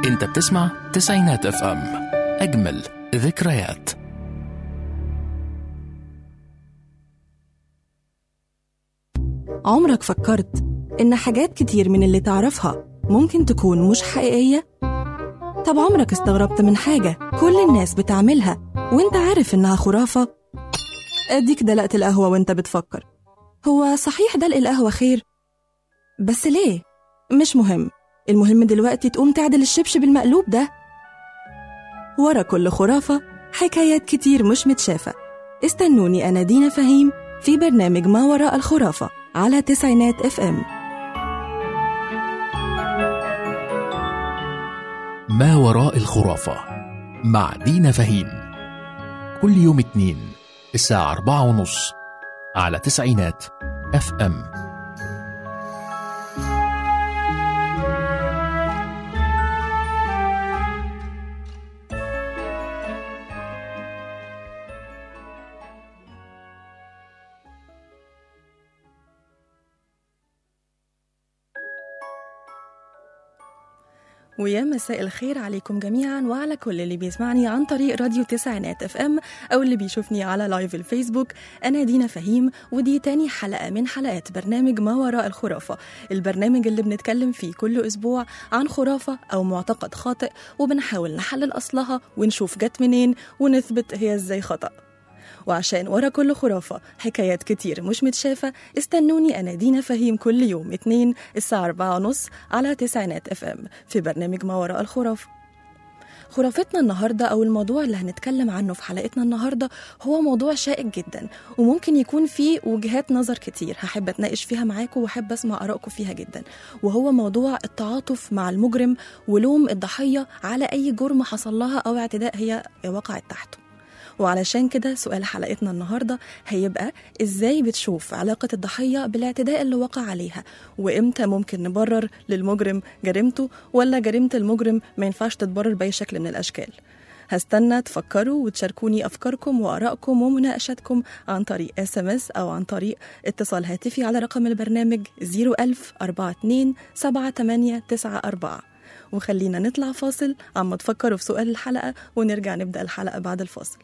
انت بتسمع تسعينات اف ام اجمل ذكريات عمرك فكرت إن حاجات كتير من اللي تعرفها ممكن تكون مش حقيقية؟ طب عمرك استغربت من حاجة كل الناس بتعملها وانت عارف إنها خرافة؟ أديك دلقت القهوة وانت بتفكر هو صحيح دلق القهوة خير؟ بس ليه؟ مش مهم المهم دلوقتي تقوم تعدل الشبشب المقلوب ده ورا كل خرافة حكايات كتير مش متشافة استنوني أنا دينا فهيم في برنامج ما وراء الخرافة على تسعينات اف ام ما وراء الخرافة مع دينا فهيم كل يوم اتنين الساعة أربعة ونص على تسعينات اف ام ويا مساء الخير عليكم جميعا وعلى كل اللي بيسمعني عن طريق راديو تسعينات اف ام او اللي بيشوفني على لايف الفيسبوك انا دينا فهيم ودي تاني حلقه من حلقات برنامج ما وراء الخرافه البرنامج اللي بنتكلم فيه كل اسبوع عن خرافه او معتقد خاطئ وبنحاول نحلل اصلها ونشوف جت منين ونثبت هي ازاي خطأ وعشان ورا كل خرافة حكايات كتير مش متشافة استنوني أنا دينا فهيم كل يوم اتنين الساعة أربعة ونص على تسعينات اف ام في برنامج ما وراء الخرافة خرافتنا النهاردة أو الموضوع اللي هنتكلم عنه في حلقتنا النهاردة هو موضوع شائك جدا وممكن يكون فيه وجهات نظر كتير هحب أتناقش فيها معاكم وأحب أسمع آرائكم فيها جدا وهو موضوع التعاطف مع المجرم ولوم الضحية على أي جرم حصل لها أو اعتداء هي وقعت تحته وعلشان كده سؤال حلقتنا النهاردة هيبقى إزاي بتشوف علاقة الضحية بالاعتداء اللي وقع عليها وإمتى ممكن نبرر للمجرم جريمته ولا جريمة المجرم ما ينفعش تتبرر بأي شكل من الأشكال هستنى تفكروا وتشاركوني أفكاركم وآرائكم ومناقشاتكم عن طريق اس ام اس أو عن طريق اتصال هاتفي على رقم البرنامج 01000 42 7894 وخلينا نطلع فاصل عما تفكروا في سؤال الحلقة ونرجع نبدأ الحلقة بعد الفاصل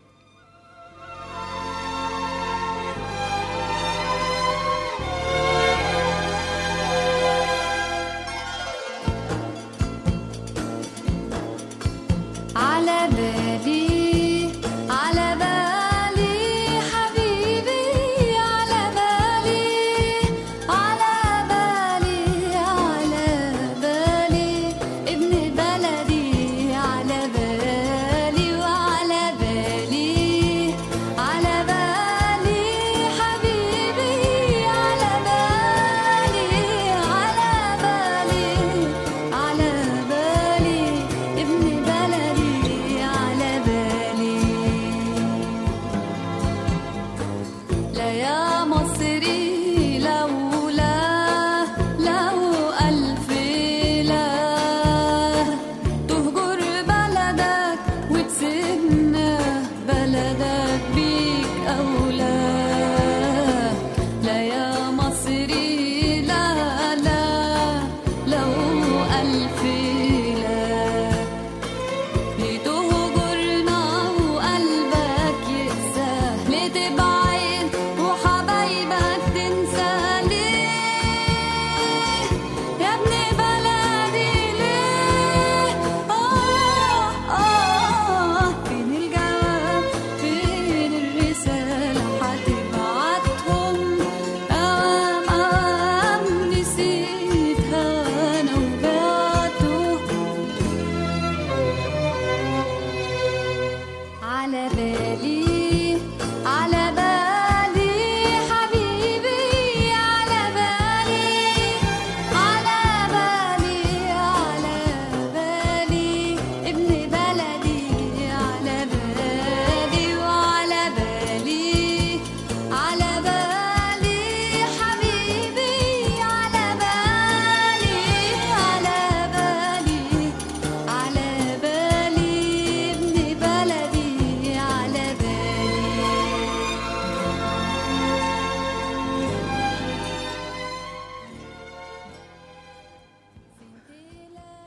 على بالي على بالي حبيبي على بالي على بالي على بالي ابن بلدي على بالي وعلى بالي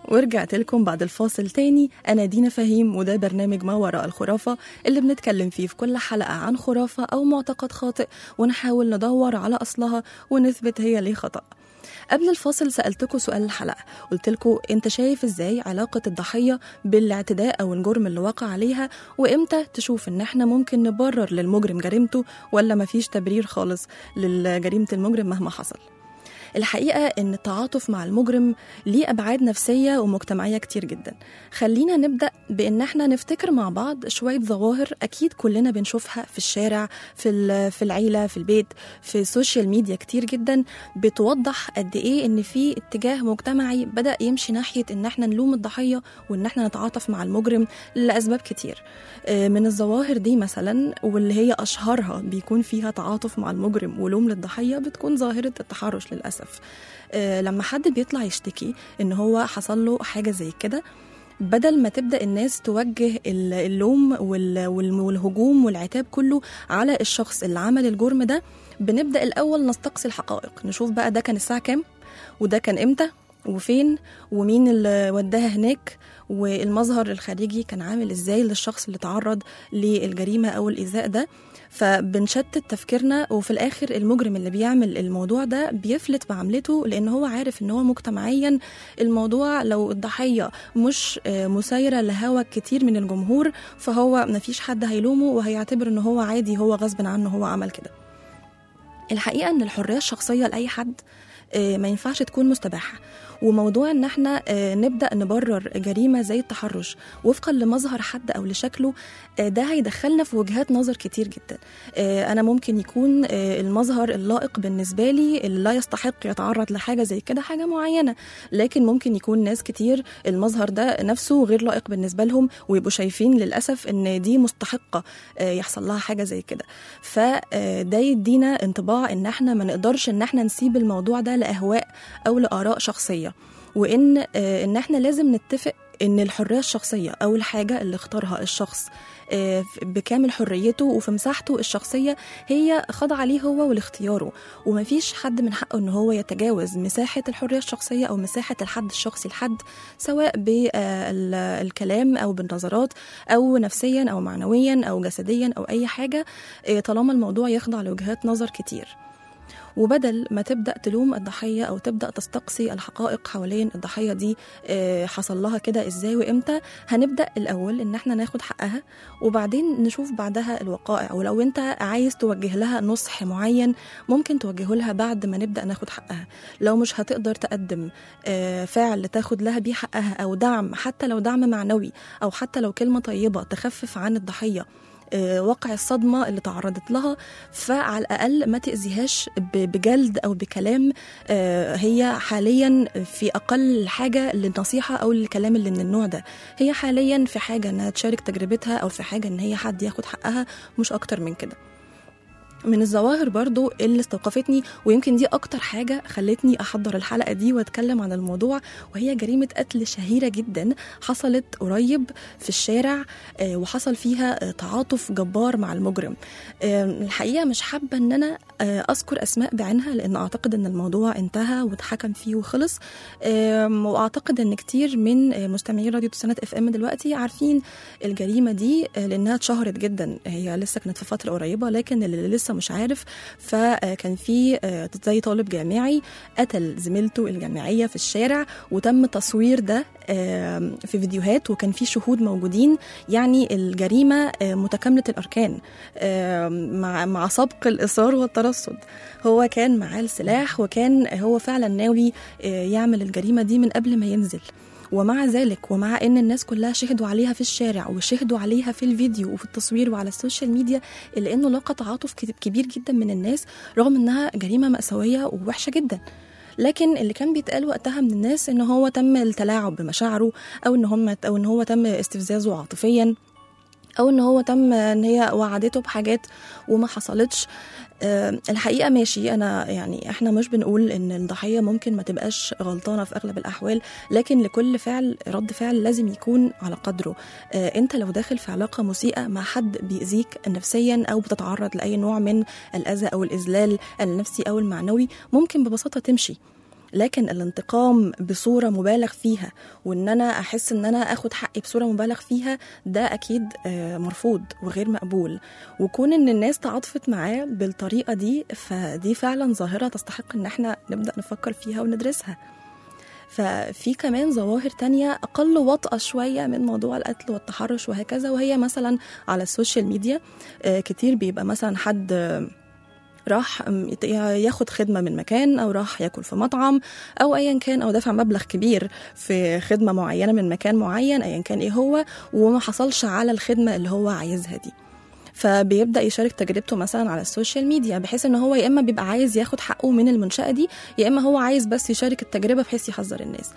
ورجعت لكم بعد الفاصل تاني أنا دينا فهيم وده برنامج ما وراء الخرافة اللي بنتكلم فيه في كل حلقة عن خرافة أو معتقد خاطئ ونحاول ندور على أصلها ونثبت هي ليه خطأ قبل الفاصل سألتكم سؤال الحلقة قلت لكم انت شايف ازاي علاقة الضحية بالاعتداء او الجرم اللي وقع عليها وامتى تشوف ان احنا ممكن نبرر للمجرم جريمته ولا مفيش تبرير خالص لجريمة المجرم مهما حصل الحقيقة إن التعاطف مع المجرم ليه أبعاد نفسية ومجتمعية كتير جدا خلينا نبدأ بإن احنا نفتكر مع بعض شوية ظواهر أكيد كلنا بنشوفها في الشارع في, ال- في العيلة في البيت في السوشيال ميديا كتير جدا بتوضح قد إيه إن في اتجاه مجتمعي بدأ يمشي ناحية إن احنا نلوم الضحية وإن احنا نتعاطف مع المجرم لأسباب كتير آه، من الظواهر دي مثلا واللي هي أشهرها بيكون فيها تعاطف مع المجرم ولوم للضحية بتكون ظاهرة التحرش للأسف آه، لما حد بيطلع يشتكي إن هو حصل له حاجة زي كده بدل ما تبدا الناس توجه ال- اللوم وال- وال- والهجوم والعتاب كله على الشخص اللي عمل الجرم ده بنبدا الاول نستقصي الحقائق نشوف بقى ده كان الساعه كام وده كان امتى وفين ومين اللي وداها هناك والمظهر الخارجي كان عامل ازاي للشخص اللي تعرض للجريمه او الايذاء ده فبنشتت تفكيرنا وفي الاخر المجرم اللي بيعمل الموضوع ده بيفلت بعملته لان هو عارف ان هو مجتمعيا الموضوع لو الضحيه مش آه، مسايره لهوى كتير من الجمهور فهو مفيش حد هيلومه وهيعتبر ان هو عادي هو غصب عنه هو عمل كده الحقيقه ان الحريه الشخصيه لاي حد آه، ما ينفعش تكون مستباحه وموضوع ان احنا آه، نبدا نبرر جريمه زي التحرش وفقا لمظهر حد او لشكله آه، ده هيدخلنا في وجهات نظر كتير جدا آه، انا ممكن يكون آه، المظهر اللائق بالنسبه لي اللي لا يستحق يتعرض لحاجه زي كده حاجه معينه لكن ممكن يكون ناس كتير المظهر ده نفسه غير لائق بالنسبه لهم ويبقوا شايفين للاسف ان دي مستحقه آه، يحصل لها حاجه زي كده فده يدينا انطباع ان احنا ما نقدرش ان احنا نسيب الموضوع ده لاهواء او لاراء شخصيه وان آه، ان احنا لازم نتفق ان الحريه الشخصيه او الحاجه اللي اختارها الشخص آه، بكامل حريته وفي مساحته الشخصيه هي خاضعه ليه هو ولاختياره ومفيش حد من حقه ان هو يتجاوز مساحه الحريه الشخصيه او مساحه الحد الشخصي لحد سواء بالكلام او بالنظرات او نفسيا او معنويا او جسديا او اي حاجه آه، طالما الموضوع يخضع لوجهات نظر كتير وبدل ما تبدا تلوم الضحيه او تبدا تستقصي الحقائق حوالين الضحيه دي آه، حصل لها كده ازاي وامتى هنبدا الاول ان احنا ناخد حقها وبعدين نشوف بعدها الوقائع ولو انت عايز توجه لها نصح معين ممكن توجهه لها بعد ما نبدا ناخد حقها لو مش هتقدر تقدم آه، فعل تاخد لها بيه حقها او دعم حتى لو دعم معنوي او حتى لو كلمه طيبه تخفف عن الضحيه آه، واقع الصدمة اللي تعرضت لها فعلى الأقل ما تأذيهاش ب- بجلد أو بكلام آه، هي حاليا في أقل حاجة للنصيحة أو الكلام اللي من النوع ده هي حاليا في حاجة إنها تشارك تجربتها أو في حاجة إن هي حد ياخد حقها مش أكتر من كده من الظواهر برضو اللي استوقفتني ويمكن دي اكتر حاجة خلتني احضر الحلقة دي واتكلم عن الموضوع وهي جريمة قتل شهيرة جدا حصلت قريب في الشارع آه، وحصل فيها آه، تعاطف جبار مع المجرم آه، الحقيقة مش حابة ان انا آه، اذكر اسماء بعينها لان اعتقد ان الموضوع انتهى واتحكم فيه وخلص آم، واعتقد ان كتير من آه، مستمعين راديو تسعينات اف ام دلوقتي عارفين الجريمة دي آه، لانها اتشهرت جدا هي لسه كانت في فترة قريبة لكن اللي لسه مش عارف فكان في آه، زي طالب جامعي قتل زميلته الجامعية في الشارع وتم تصوير ده آم، في فيديوهات وكان في شهود موجودين يعني الجريمة آه، متكاملة الأركان آم، مع مع سبق الإصرار والترصد هو كان معاه السلاح وكان هو فعلا ناوي آه، يعمل الجريمة دي من قبل ما ينزل ومع ذلك ومع ان الناس كلها شهدوا عليها في الشارع وشهدوا عليها في الفيديو وفي التصوير وعلى السوشيال ميديا الا انه لقى تعاطف كت- كبير جدا من الناس رغم انها جريمه ماساويه ووحشه جدا لكن اللي كان بيتقال وقتها من الناس ان هو تم التلاعب بمشاعره او ان هم او ان هو تم استفزازه عاطفيا او ان هو تم ان هي وعدته بحاجات وما حصلتش آه، الحقيقه ماشي انا يعني احنا مش بنقول ان الضحيه ممكن ما تبقاش غلطانه في اغلب الاحوال لكن لكل فعل رد فعل لازم يكون على قدره آه، انت لو داخل في علاقه مسيئه مع حد بيأذيك نفسيا او بتتعرض لاي نوع من الاذى او الاذلال النفسي او المعنوي ممكن ببساطه تمشي لكن الانتقام بصوره مبالغ فيها وان انا احس ان انا اخد حقي بصوره مبالغ فيها ده اكيد آه، مرفوض وغير مقبول وكون ان الناس تعاطفت معاه بالطريقه دي فدي فعلا ظاهره تستحق ان احنا نبدا نفكر فيها وندرسها ففي كمان ظواهر تانية أقل وطأة شوية من موضوع القتل والتحرش وهكذا وهي مثلا على السوشيال ميديا آه، كتير بيبقى مثلا حد آه، راح أم، يت- ياخد خدمة من مكان أو راح ياكل في مطعم أو أيا كان أو دفع مبلغ كبير في خدمة معينة من مكان معين أيا كان إيه هو وما حصلش على الخدمة اللي هو عايزها دي فبيبدا يشارك تجربته مثلا على السوشيال ميديا بحيث ان هو يا اما بيبقى عايز ياخد حقه من المنشاه دي يا اما هو عايز بس يشارك التجربه بحيث يحذر الناس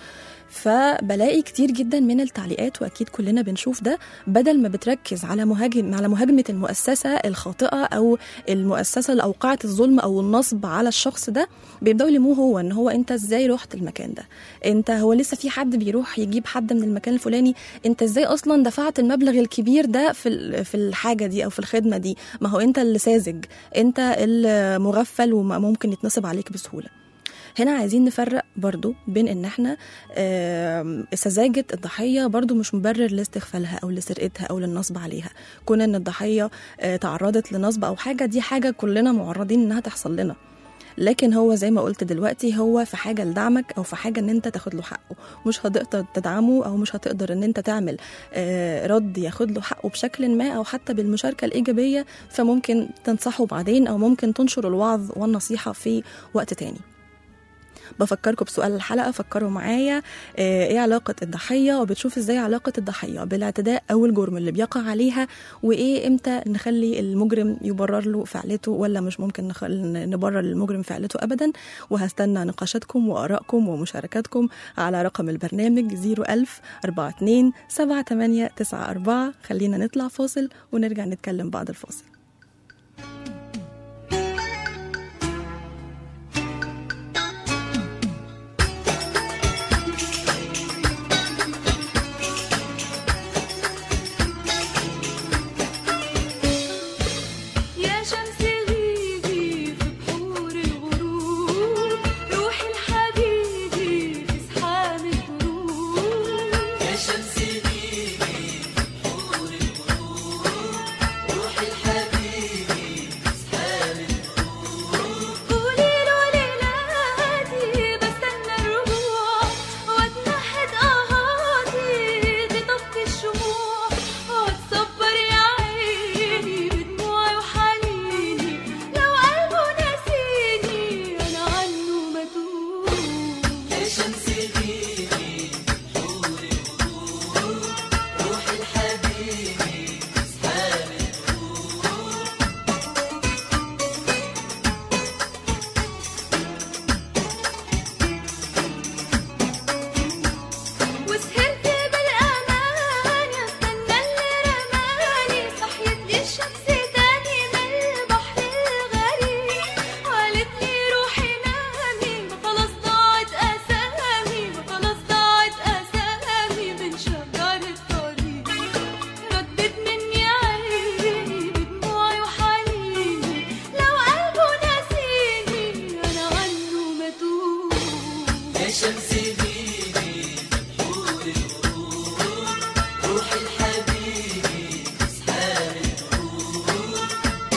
فبلاقي كتير جدا من التعليقات واكيد كلنا بنشوف ده بدل ما بتركز على مهاجم على مهاجمه المؤسسه الخاطئه او المؤسسه اللي اوقعت الظلم او النصب على الشخص ده بيبداوا يلموه هو ان هو انت ازاي رحت المكان ده انت هو لسه في حد بيروح يجيب حد من المكان الفلاني انت ازاي اصلا دفعت المبلغ الكبير ده في ال- في الحاجه دي او في الخدمه دي ما هو انت اللي ساذج انت المغفل وممكن يتنصب عليك بسهوله هنا عايزين نفرق برضو بين ان احنا آم، سذاجة الضحية برضو مش مبرر لاستغفالها او لسرقتها او للنصب عليها كون ان الضحية آه، تعرضت لنصب او حاجة دي حاجة كلنا معرضين انها تحصل لنا لكن هو زي ما قلت دلوقتي هو في حاجه لدعمك او في حاجه ان انت تاخد له حقه مش هتقدر تدعمه او مش هتقدر ان انت تعمل آه، رد ياخد له حقه بشكل ما او حتى بالمشاركه الايجابيه فممكن تنصحه بعدين او ممكن تنشر الوعظ والنصيحه في وقت تاني بفكركم بسؤال الحلقه فكروا معايا آه، ايه علاقه الضحيه وبتشوف ازاي علاقه الضحيه بالاعتداء او الجرم اللي بيقع عليها وايه امتى نخلي المجرم يبرر له فعلته ولا مش ممكن نخل... نبرر للمجرم فعلته ابدا وهستنى نقاشاتكم وارائكم ومشاركاتكم على رقم البرنامج 01000 42 7894 خلينا نطلع فاصل ونرجع نتكلم بعد الفاصل يا شمس غيبي في بحور الغروب روحي لحبيبي في سحاب الغروب يا شمس غيبي في بحور الغروب روحي لحبيبي في سحاب الغروب قولي له ليلاتي بستنى الرجوع واتنحت اهاتي تطفي الشموع واتصبر يا عيني بدموعي وحنيني لو قلبه ناسيني انا عنه متوب يا شمس غيبي حور الغروب روحي لحبيبي سحاب وسهرت بالامان استنى اللي رماني صحيت لي الشمس تاني من البحر الغريب قالت لي روحي نامي خلاص ضاعت اسامي خلاص ضاعت اسامي من شجر الطريق ردت مني عيني بدموعي وحنيني لو قلبه ناسيني انا عنه متوب يا شمس غيبي حور الغروب روحي لحبيبي سحاب الغروب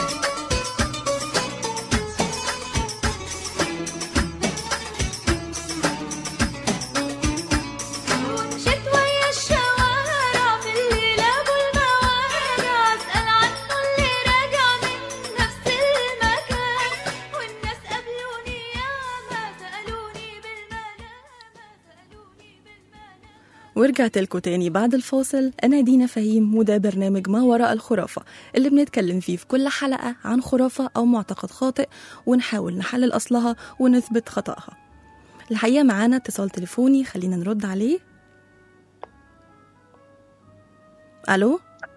مشيت ويا الشوارع في الليل ابو المواجع اسال عنه اللي راجع من نفس المكان والناس قابلوني ياما سالوني بالملامه سالوني بالملامه ورجعت لكم تاني بعد الفاصل أنا دينا فهيم وده برنامج ما وراء الخرافة اللي بنتكلم فيه في كل حلقة عن خرافة أو معتقد خاطئ ونحاول نحلل أصلها ونثبت خطأها الحقيقة معانا اتصال تليفوني خلينا نرد عليه ألو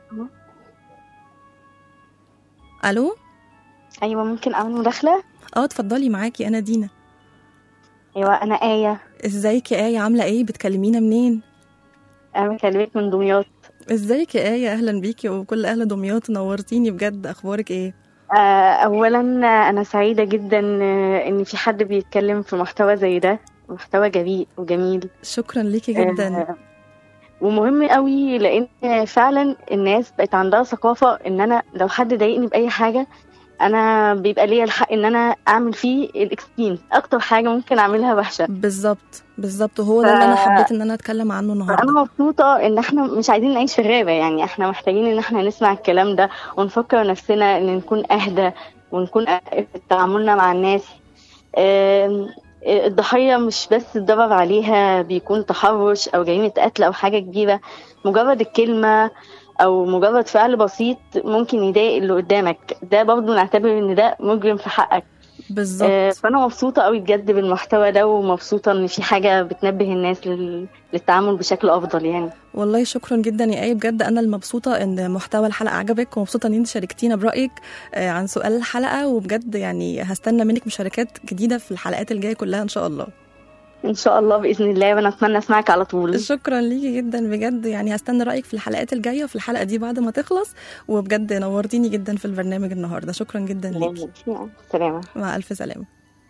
ألو ايوه ممكن اعمل مداخله اه اتفضلي معاكي أنا دينا ايوه انا ايه ازيك يا آية عاملة ايه بتكلمينا منين انا بكلمك من دمياط ازيك يا آية أهلا بيكي وكل أهل دمياط نورتيني بجد أخبارك ايه آه، اولا آه، انا سعيده جدا آه، ان في حد بيتكلم في محتوى زي ده محتوى جريء وجميل شكرا ليكي جدا آه، ومهم قوي لان فعلا الناس بقت عندها ثقافه ان انا لو حد ضايقني باي حاجه انا بيبقى ليا الحق ان انا اعمل فيه الاكستريم اكتر حاجه ممكن اعملها وحشه بالظبط بالظبط وهو ده اللي انا ف- حبيت ان انا اتكلم عنه فانا النهارده مبسوطه ان احنا مش عايزين نعيش في الغابه يعني احنا محتاجين ان احنا نسمع الكلام ده ونفكر نفسنا ان نكون اهدى ونكون أهدى في تعاملنا مع الناس آم، الضحيه مش بس الضرر عليها بيكون تحرش او جريمه قتل او حاجه كبيره مجرد الكلمه او مجرد فعل بسيط ممكن يضايق اللي قدامك ده برضه نعتبر ان ده مجرم في حقك آه، بالظبط فانا مبسوطه قوي بجد بالمحتوى ده ومبسوطه ان في حاجه بتنبه الناس لل... للتعامل بشكل افضل يعني والله شكرا جدا يا ايه بجد انا المبسوطه ان محتوى الحلقه عجبك ومبسوطه ان انت شاركتينا برايك آه، عن سؤال الحلقه وبجد يعني هستنى منك مشاركات جديده في الحلقات الجايه كلها ان شاء الله ان شاء الله باذن الله وانا اتمنى اسمعك على طول شكرا ليكي جدا بجد يعني هستنى رايك في الحلقات الجايه وفي الحلقه دي بعد ما تخلص وبجد نورتيني جدا في البرنامج النهارده شكرا جدا ليكي سلامه مع الف سلامه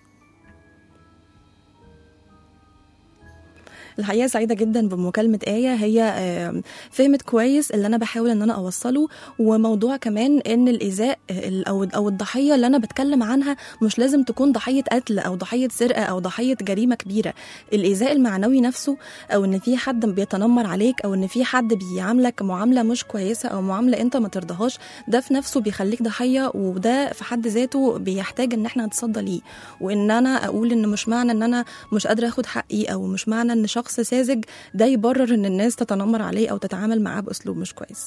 الحقيقه سعيده جدا بمكالمه ايه هي آم، فهمت كويس اللي انا بحاول ان انا اوصله وموضوع كمان ان الايذاء آه، ال- او او الضحيه اللي انا بتكلم عنها مش لازم تكون ضحيه قتل او ضحيه سرقه او ضحيه جريمه كبيره الايذاء المعنوي نفسه او ان في حد بيتنمر عليك او ان في حد بيعاملك معامله مش كويسه او معامله انت ما ترضاهاش ده في نفسه بيخليك ضحيه وده في حد ذاته بيحتاج ان احنا نتصدى ليه وان انا اقول ان مش معنى ان انا مش قادره اخد حقي او مش معنى ان شخص ساذج ده يبرر ان الناس تتنمر عليه او تتعامل معاه باسلوب مش كويس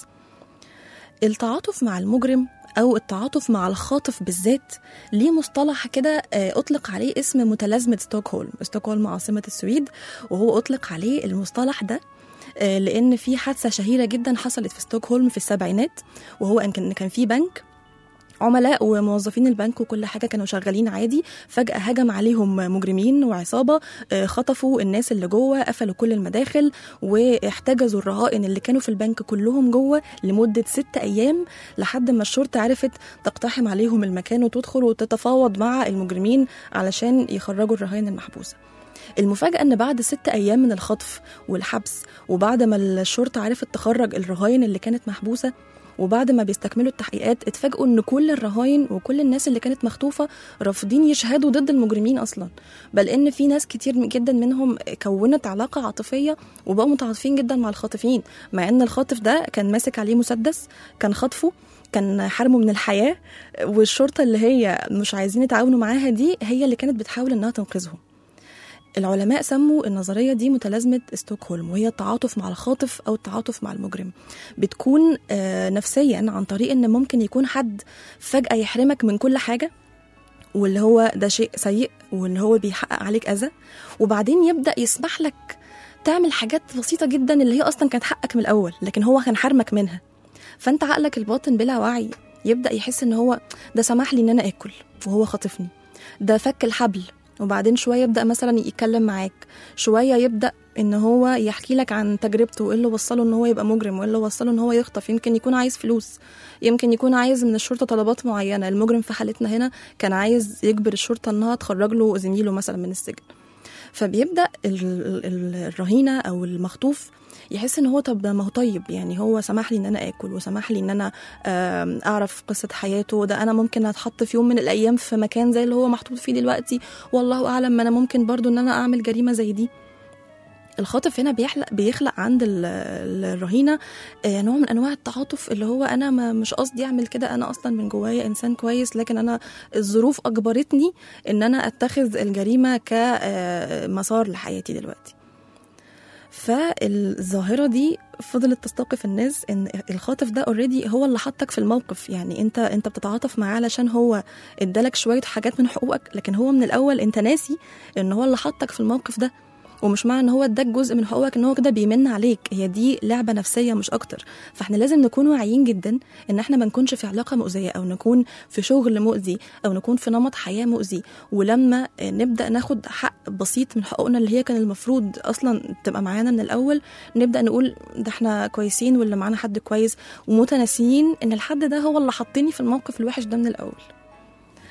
التعاطف مع المجرم او التعاطف مع الخاطف بالذات ليه مصطلح كده آه، اطلق عليه اسم متلازمه ستوكهولم ستوكهولم عاصمه السويد وهو اطلق عليه المصطلح ده آه، لان في حادثه شهيره جدا حصلت في ستوكهولم في السبعينات وهو ان كان كان في بنك عملاء وموظفين البنك وكل حاجه كانوا شغالين عادي فجاه هجم عليهم مجرمين وعصابه آه، خطفوا الناس اللي جوه قفلوا كل المداخل واحتجزوا الرهائن اللي كانوا في البنك كلهم جوه لمده ست ايام لحد ما الشرطه عرفت تقتحم عليهم المكان وتدخل وتتفاوض مع المجرمين علشان يخرجوا الرهائن المحبوسه المفاجأة إن بعد ست أيام من الخطف والحبس وبعد ما الشرطة عرفت تخرج الرهاين اللي كانت محبوسة وبعد ما بيستكملوا التحقيقات اتفاجئوا ان كل الرهاين وكل الناس اللي كانت مخطوفه رافضين يشهدوا ضد المجرمين اصلا بل ان في ناس كتير جدا منهم كونت علاقه عاطفيه وبقوا متعاطفين جدا مع الخاطفين مع ان الخاطف ده كان ماسك عليه مسدس كان خطفه كان حرمه من الحياه والشرطه اللي هي مش عايزين يتعاونوا معاها دي هي اللي كانت بتحاول انها تنقذهم العلماء سموا النظرية دي متلازمة ستوكهولم وهي التعاطف مع الخاطف أو التعاطف مع المجرم بتكون آه، نفسيا عن طريق إن ممكن يكون حد فجأة يحرمك من كل حاجة واللي هو ده شيء سيء واللي هو بيحقق عليك أذى وبعدين يبدأ يسمح لك تعمل حاجات بسيطة جدا اللي هي أصلا كانت حقك من الأول لكن هو كان حرمك منها فأنت عقلك الباطن بلا وعي يبدأ يحس إن هو ده سمح لي إن أنا آكل وهو خاطفني ده فك الحبل وبعدين شويه يبدا مثلا يتكلم معاك شويه يبدا ان هو يحكي لك عن تجربته وايه اللي وصله ان هو يبقى مجرم وايه اللي وصله ان هو يخطف يمكن يكون عايز فلوس يمكن يكون عايز من الشرطه طلبات معينه المجرم في حالتنا هنا كان عايز يجبر الشرطه انها تخرج له زميله مثلا من السجن فبيبدا ال- ال- الرهينه او المخطوف يحس ان هو طب ما هو طيب يعني هو سمح لي ان انا اكل وسمح لي ان انا آم، اعرف قصه حياته ده انا ممكن اتحط في يوم من الايام في مكان زي اللي هو محطوط فيه دلوقتي والله اعلم ما انا ممكن برضو ان انا اعمل جريمه زي دي الخاطف هنا بيحلق بيخلق عند ال- ال- الرهينه آه، نوع من انواع التعاطف اللي هو انا ما مش قصدي اعمل كده انا اصلا من جوايا انسان كويس لكن انا الظروف اجبرتني ان انا اتخذ الجريمه كمسار لحياتي دلوقتي فالظاهره دي فضلت تستوقف الناس ان الخاطف ده اوريدي هو اللي حطك في الموقف يعني انت انت بتتعاطف معاه علشان هو ادالك شويه حاجات من حقوقك لكن هو من الاول انت ناسي ان هو اللي حطك في الموقف ده ومش معنى ان هو اداك جزء من حقوقك ان هو كده بيمن عليك هي دي لعبه نفسيه مش اكتر فاحنا لازم نكون واعيين جدا ان احنا ما نكونش في علاقه مؤذيه او نكون في شغل مؤذي او نكون في نمط حياه مؤذي ولما نبدا ناخد حق بسيط من حقوقنا اللي هي كان المفروض اصلا تبقى معانا من الاول نبدا نقول ده احنا كويسين واللي معانا حد كويس ومتناسيين ان الحد ده هو اللي حطني في الموقف الوحش ده من الاول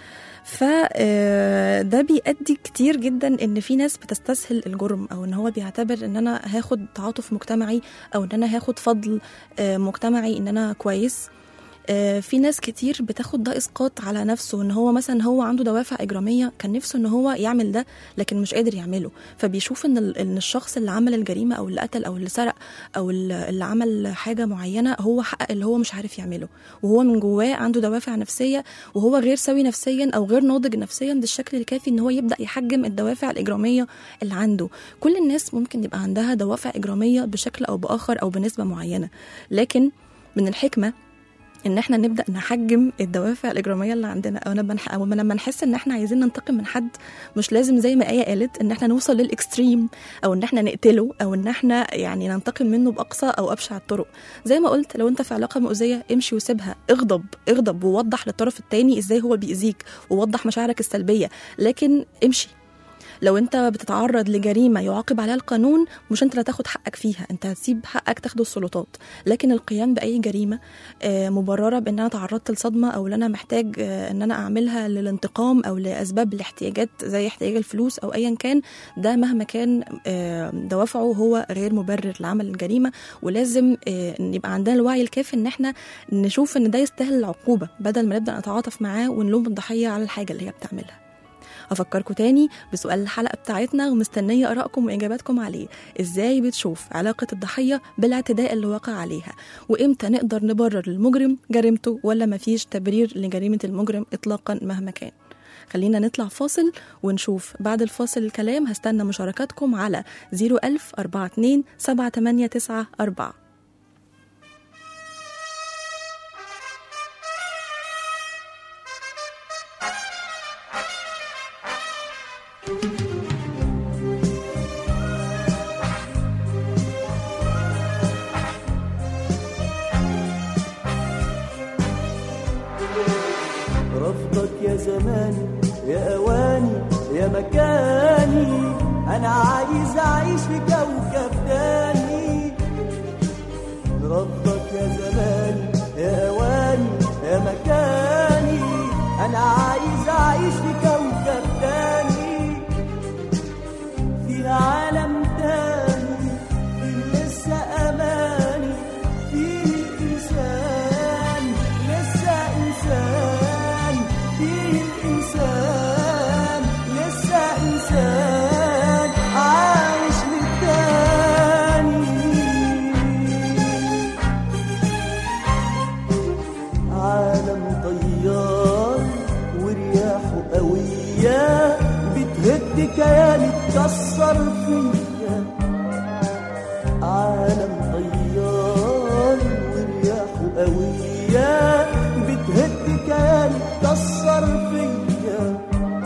فده بيؤدي كتير جدا ان في ناس بتستسهل الجرم او ان هو بيعتبر ان انا هاخد تعاطف مجتمعي او ان انا هاخد فضل آه، مجتمعي ان انا كويس آه، في ناس كتير بتاخد ده اسقاط على نفسه ان هو مثلا هو عنده دوافع اجراميه كان نفسه ان هو يعمل ده لكن مش قادر يعمله فبيشوف ان ال- ان الشخص اللي عمل الجريمه او اللي قتل او اللي سرق او ال- اللي عمل حاجه معينه هو حقق اللي هو مش عارف يعمله وهو من جواه عنده دوافع نفسيه وهو غير سوي نفسيا او غير ناضج نفسيا بالشكل الكافي ان هو يبدا يحجم الدوافع الاجراميه اللي عنده كل الناس ممكن يبقى عندها دوافع اجراميه بشكل او باخر او بنسبه معينه لكن من الحكمه ان احنا نبدا نحجم الدوافع الاجراميه اللي عندنا او لما نح- أو لما نحس ان احنا عايزين ننتقم من حد مش لازم زي ما ايه قالت ان احنا نوصل للاكستريم او ان احنا نقتله او ان احنا يعني ننتقم منه باقصى او ابشع الطرق زي ما قلت لو انت في علاقه مؤذيه امشي وسيبها اغضب اغضب ووضح للطرف التاني ازاي هو بيأذيك ووضح مشاعرك السلبيه لكن امشي لو انت بتتعرض لجريمه يعاقب عليها القانون مش انت اللي هتاخد حقك فيها انت هتسيب حقك تاخده السلطات لكن القيام باي جريمه آه، مبرره بان انا تعرضت لصدمه او ان انا محتاج آه، ان انا اعملها للانتقام او لاسباب الاحتياجات زي احتياج الفلوس او ايا كان ده مهما كان آه، دوافعه هو غير مبرر لعمل الجريمه ولازم آه، ان يبقى عندنا الوعي الكافي ان احنا نشوف ان ده يستاهل العقوبه بدل ما نبدا نتعاطف معاه ونلوم الضحيه على الحاجه اللي هي بتعملها أفكركم تاني بسؤال الحلقة بتاعتنا ومستنية آرائكم وإجاباتكم عليه إزاي بتشوف علاقة الضحية بالاعتداء اللي وقع عليها وإمتى نقدر نبرر للمجرم جريمته ولا مفيش تبرير لجريمة المجرم إطلاقا مهما كان خلينا نطلع فاصل ونشوف بعد الفاصل الكلام هستنى مشاركاتكم على 01000 42 789 رفضك يا زماني يا اواني يا مكاني انا عايز اعيش في كوكب تاني رفضك يا زماني يا اواني يا مكاني انا عايز اعيش في كوكب تاني في عالم تاني فيه لسه اماني فيه انسان لسه انسان فيه الانسان لسه انسان عايش للتاني عالم طيار ورياحه قوية بتهد كياني تكسر فيا عالم طيار ورياحه قوية بتهد كياني تكسر فيا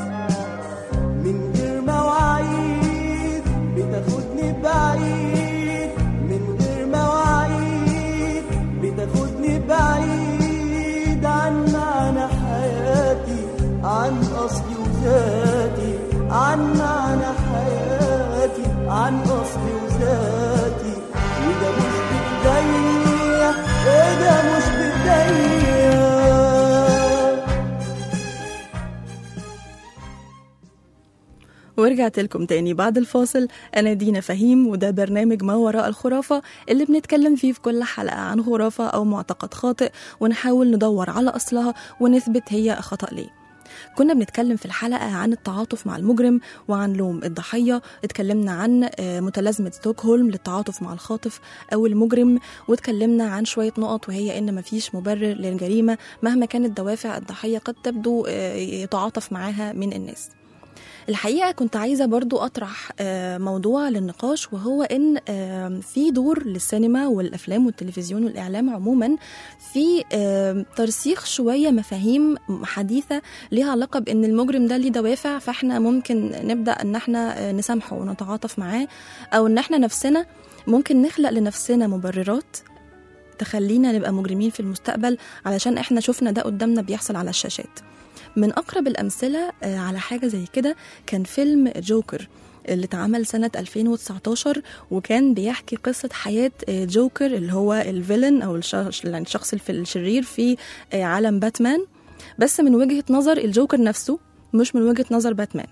من غير مواعيد بتاخدني بعيد من غير مواعيد بتاخدني بعيد عن معنى حياتي عن اصلي وذاتي عن معنى حياتي عن اصلي وذاتي وده مش بايديا وده مش بايديا ورجعت لكم تاني بعد الفاصل أنا دينا فهيم وده برنامج ما وراء الخرافة اللي بنتكلم فيه في كل حلقة عن خرافة أو معتقد خاطئ ونحاول ندور على أصلها ونثبت هي خطأ ليه كنا بنتكلم في الحلقة عن التعاطف مع المجرم وعن لوم الضحية اتكلمنا عن آه، متلازمة ستوكهولم للتعاطف مع الخاطف أو المجرم واتكلمنا عن شوية نقط وهي إن مفيش مبرر للجريمة مهما كانت دوافع الضحية قد تبدو آه، يتعاطف معاها من الناس الحقيقة كنت عايزة برضو أطرح آه، موضوع للنقاش وهو إن آه، في دور للسينما والأفلام والتلفزيون والإعلام عموما في آه، ترسيخ شوية مفاهيم حديثة ليها علاقة بإن المجرم ده ليه دوافع فإحنا ممكن نبدأ إن إحنا آه، نسامحه ونتعاطف معاه أو إن إحنا نفسنا ممكن نخلق لنفسنا مبررات تخلينا نبقى مجرمين في المستقبل علشان إحنا شفنا ده قدامنا بيحصل على الشاشات من أقرب الأمثلة آه، على حاجة زي كده كان فيلم جوكر اللي اتعمل سنة 2019 وكان بيحكي قصة حياة آه، جوكر اللي هو الفيلن أو الشخص يعني الشخص الف- الشرير في آه، عالم باتمان بس من وجهة نظر الجوكر نفسه مش من وجهة نظر باتمان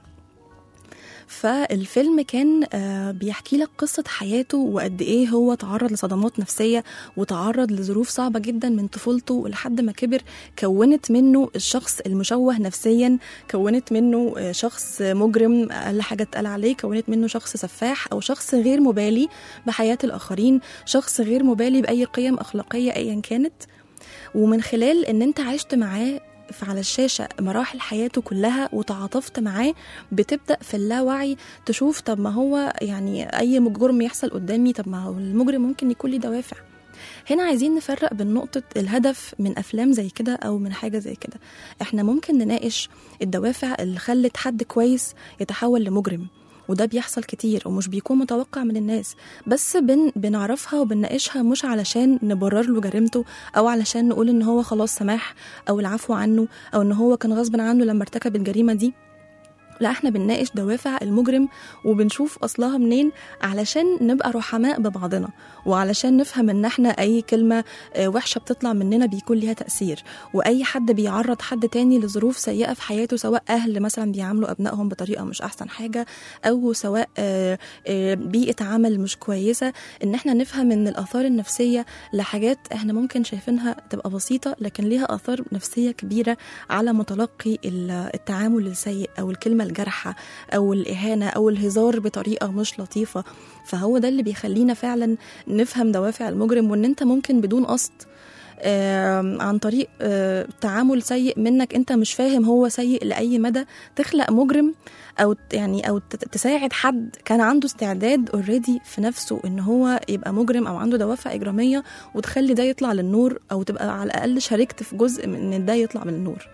فالفيلم كان آه، بيحكي لك قصة حياته وقد إيه هو تعرض لصدمات نفسية وتعرض لظروف صعبة جدا من طفولته لحد ما كبر كونت منه الشخص المشوه نفسيا كونت منه آه، شخص مجرم أقل حاجة اتقال عليه كونت منه شخص سفاح أو شخص غير مبالي بحياة الآخرين شخص غير مبالي بأي قيم أخلاقية أيا كانت ومن خلال ان انت عشت معاه ف- على الشاشة مراحل حياته كلها وتعاطفت معاه بتبدأ في اللاوعي تشوف طب ما هو يعني أي جرم يحصل قدامي طب ما هو المجرم ممكن يكون ليه دوافع هنا عايزين نفرق بين نقطة الهدف من أفلام زي كده أو من حاجة زي كده احنا ممكن نناقش الدوافع اللي خلت حد كويس يتحول لمجرم وده بيحصل كتير ومش بيكون متوقع من الناس بس بن بنعرفها وبنناقشها مش علشان نبرر له جريمته او علشان نقول ان هو خلاص سماح او العفو عنه او ان هو كان غصب عنه لما ارتكب الجريمه دي لا احنا بنناقش دوافع المجرم وبنشوف اصلها منين علشان نبقى رحماء ببعضنا وعلشان نفهم ان احنا اي كلمه آه، وحشه بتطلع مننا بيكون ليها تاثير واي حد بيعرض حد تاني لظروف سيئه في حياته سواء اهل مثلا بيعاملوا ابنائهم بطريقه مش احسن حاجه او سواء آه، آه، بيئه عمل مش كويسه ان احنا نفهم ان الاثار النفسيه لحاجات احنا ممكن شايفينها تبقى بسيطه لكن ليها اثار نفسيه كبيره على متلقي ال- التعامل السيء او الكلمه الجارحه او الاهانه او الهزار بطريقه مش لطيفه فهو ده اللي بيخلينا فعلا نفهم دوافع المجرم وان انت ممكن بدون قصد آم، عن طريق آه، تعامل سيء منك انت مش فاهم هو سيء لاي مدى تخلق مجرم او ت- يعني او ت- تساعد حد كان عنده استعداد اوريدي في نفسه ان هو يبقى مجرم او عنده دوافع اجراميه وتخلي ده يطلع للنور او تبقى على الاقل شاركت في جزء من ان ده يطلع من النور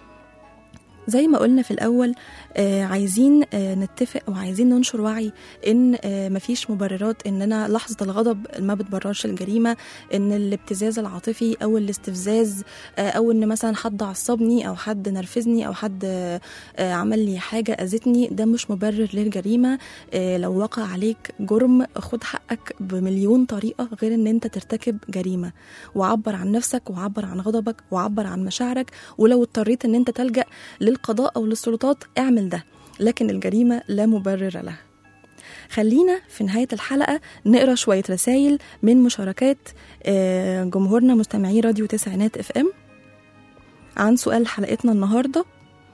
زي ما قلنا في الأول آه عايزين آه نتفق وعايزين ننشر وعي إن آه مفيش مبررات إننا لحظة الغضب ما بتبررش الجريمة إن الابتزاز العاطفي أو الاستفزاز آه أو إن مثلا حد عصبني أو حد نرفزني أو حد آه آه عمل لي حاجة أذتني ده مش مبرر للجريمة آه لو وقع عليك جرم خد حقك بمليون طريقة غير إن أنت ترتكب جريمة وعبر عن نفسك وعبر عن غضبك وعبر عن مشاعرك ولو اضطريت إن أنت تلجأ للقضاء أو للسلطات اعمل ده لكن الجريمة لا مبرر لها خلينا في نهاية الحلقة نقرا شوية رسائل من مشاركات آه، جمهورنا مستمعي راديو تسعينات اف ام عن سؤال حلقتنا النهارده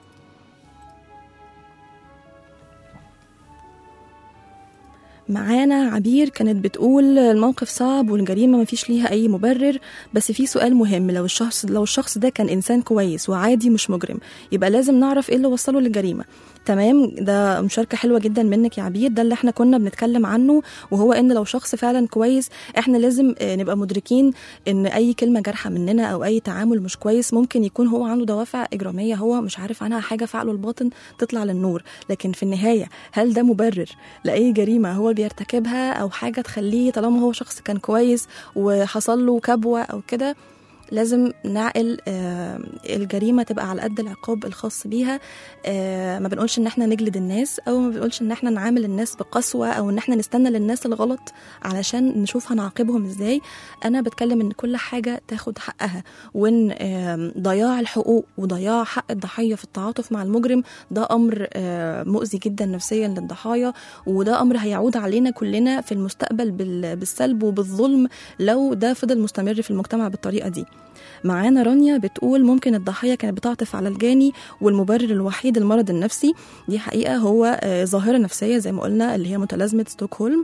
معانا عبير كانت بتقول الموقف صعب والجريمه مفيش ليها اي مبرر بس في سؤال مهم لو الشخص لو الشخص ده كان انسان كويس وعادي مش مجرم يبقى لازم نعرف ايه اللي وصله للجريمه تمام ده مشاركه حلوه جدا منك يا عبير ده اللي احنا كنا بنتكلم عنه وهو ان لو شخص فعلا كويس احنا لازم آه، نبقى مدركين ان اي كلمه جارحه مننا او اي تعامل مش كويس ممكن يكون هو عنده دوافع اجراميه هو مش عارف عنها حاجه في عقله الباطن تطلع للنور لكن في النهايه هل ده مبرر لاي جريمه هو بيرتكبها او حاجه تخليه طالما هو شخص كان كويس وحصل له كبوه او كده لازم نعقل آه، الجريمه تبقى على قد العقاب الخاص بيها آه، ما بنقولش ان احنا نجلد الناس او ما بنقولش ان احنا نعامل الناس بقسوه او ان احنا نستنى للناس الغلط علشان نشوف هنعاقبهم ازاي انا بتكلم ان كل حاجه تاخد حقها وان آم، ضياع الحقوق وضياع حق الضحيه في التعاطف مع المجرم ده امر آه، مؤذي جدا نفسيا للضحايا وده امر هيعود علينا كلنا في المستقبل بال- بالسلب وبالظلم لو ده فضل مستمر في المجتمع بالطريقه دي معانا رانيا بتقول ممكن الضحيه كانت بتعطف على الجاني والمبرر الوحيد المرض النفسي دي حقيقه هو آه، ظاهره نفسيه زي ما قلنا اللي هي متلازمه ستوكهولم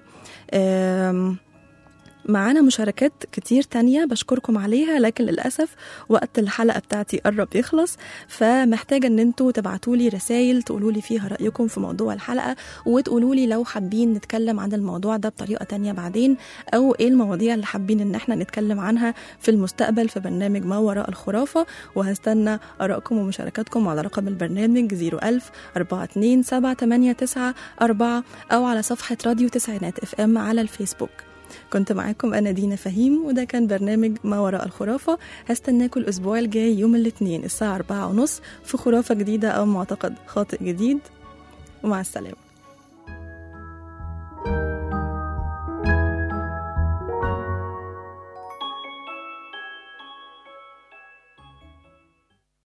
آم، معانا مشاركات كتير تانية بشكركم عليها لكن للأسف وقت الحلقة بتاعتي قرب يخلص فمحتاجة ان انتوا تبعتولي رسائل تقولولي فيها رأيكم في موضوع الحلقة وتقولولي لو حابين نتكلم عن الموضوع ده بطريقة تانية بعدين او ايه المواضيع اللي حابين ان احنا نتكلم عنها في المستقبل في برنامج ما وراء الخرافة وهستنى آرائكم ومشاركاتكم على رقم البرنامج 01000 42 789 4 أو على صفحة راديو تسعينات اف ام على الفيسبوك كنت معاكم أنا دينا فهيم وده كان برنامج ما وراء الخرافة هستناكم الأسبوع الجاي يوم الاثنين الساعة أربعة ونص في خرافة جديدة أو معتقد خاطئ جديد ومع السلامة